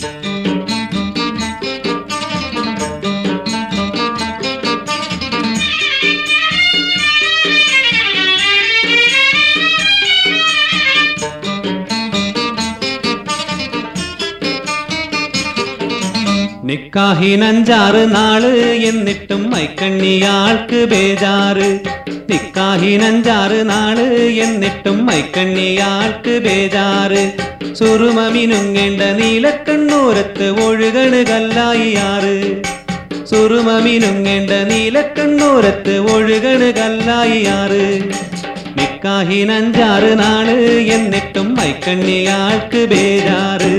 നിക്കാഹിനഞ്ചാറ് നാള് എന്നിട്ടും മൈക്കണ്ണിയാൾക്ക് ബേജാറ് നിക്കാഹിനഞ്ചാറ് നാള് എന്നിട്ടും മൈക്കണ്ണിയാൾക്ക് ബേജാറ് സുറുമമിനുങ്ങേണ്ട നീലക്കണ്ണൂരത്ത് ഒഴുകണ് കല്ലായിയാറ് സുറുമമിനുങ്ങേണ്ട നീലക്കണ്ണൂരത്ത് ഒഴുകണ് കല്ലായിയാറ് നിക്കാഹിനഞ്ചാറ് നാള് എന്നിട്ടും മൈക്കണ്ണിയാൾക്ക് ബേജാറ്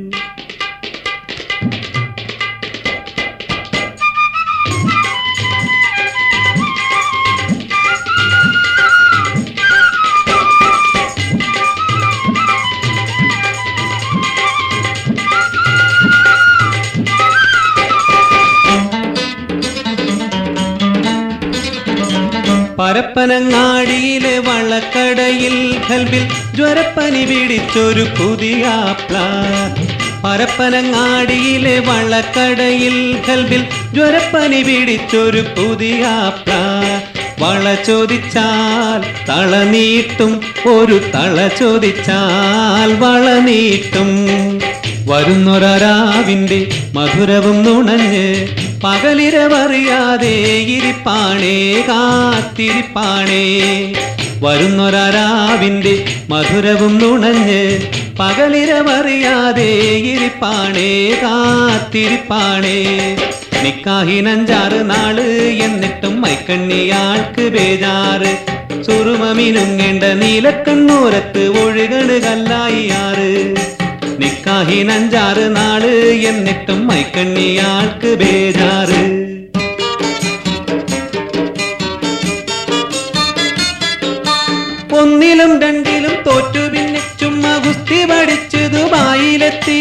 പരപ്പനങ്ങാടിയിലെ വള്ളക്കടയിൽ കൽവിൽ ജ്വരപ്പനി പിടിച്ചൊരു പുതിയാപ്ല പരപ്പനങ്ങാടിയിലെ വള്ളക്കടയിൽ കൽവിൽ ജ്വരപ്പനി പിടിച്ചൊരു പുതിയാപ്ല വള ചോദിച്ചാൽ തള നീട്ടും ഒരു തള ചോദിച്ചാൽ വള നീട്ടും വരുന്നൊരാവിന്റെ മധുരവും നുണഞ്ഞ് പകലിരവറിയാതെ ഇരിപ്പാണേ കാത്തിരിപ്പാണേ വരുന്നൊരാവിന്റെ മധുരവും നുണഞ്ഞ് പകലിരവറിയാതെ ഇരിപ്പാണേ കാത്തിരിപ്പാണേ നിക്കാഹിനഞ്ചാറ് നാള് എന്നിട്ടും മൈക്കണ്ണിയാൾക്ക് ബേജാറ് സുറുമമിനുങ്ങേണ്ട നീലക്കണ്ണൂരത്ത് ഒഴുകണ് കല്ലായിയാറ് നിക്കാഹിനഞ്ചാറ് നാള് എന്നിട്ടും മൈക്കണ്ണിയാൾക്ക് ബേജാറ് ഒന്നിലും രണ്ടിലും തോറ്റു പിന്നെ ചുമ്മാ ഗുസ്തി പഠിച്ചു ദുബായിലെത്തി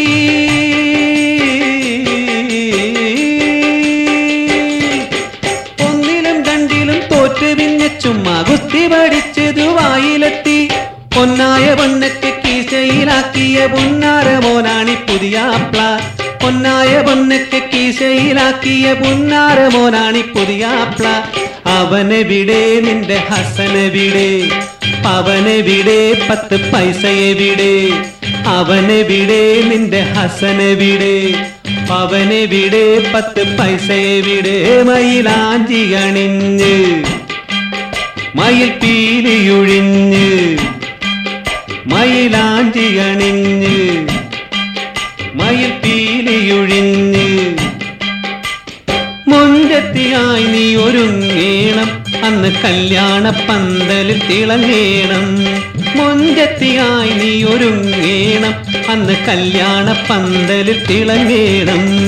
ഒന്നിലും രണ്ടിലും തോറ്റു പിന്നെ ചുമ്മാ ഗുസ്തി പഠിച്ചു ദുബായിലെത്തി പൊന്നായ പൊന്നക്ക് കീശയിലാക്കിയ പുന്നാര മോനാണി പുതിയാപ്ല പൊന്നായ പൊന്നക്ക് കീശയിലാക്കിയ പുന്നാര മോനാണി പുതിയാപ്ല അവനെവിടെ നിന്റെ ഹസനെവിടെ അവനെവിടെ പത്ത് പൈസയെവിടെ അവനെവിടെ നിന്റെ ഹസനെവിടെ അവനെവിടെ പത്ത് പൈസയെവിടെ മയിലാഞ്ചി അണിഞ്ഞ് മയിൽ പീലിയൊഴിഞ്ഞ് മയിലാഞ്ചി അണിഞ്ഞ് മയിൽ പീലിയൊഴിഞ്ഞ് മുഞ്ചത്തിയായി നീ ഒരുങ്ങേണം അന്ന് കല്യാണ പന്തലിൽ തിളങ്ങേണം മുഞ്ചത്തിയായി നീ ഒരുങ്ങേണം അന്ന് കല്യാണ പന്തലിൽ തിളങ്ങേണം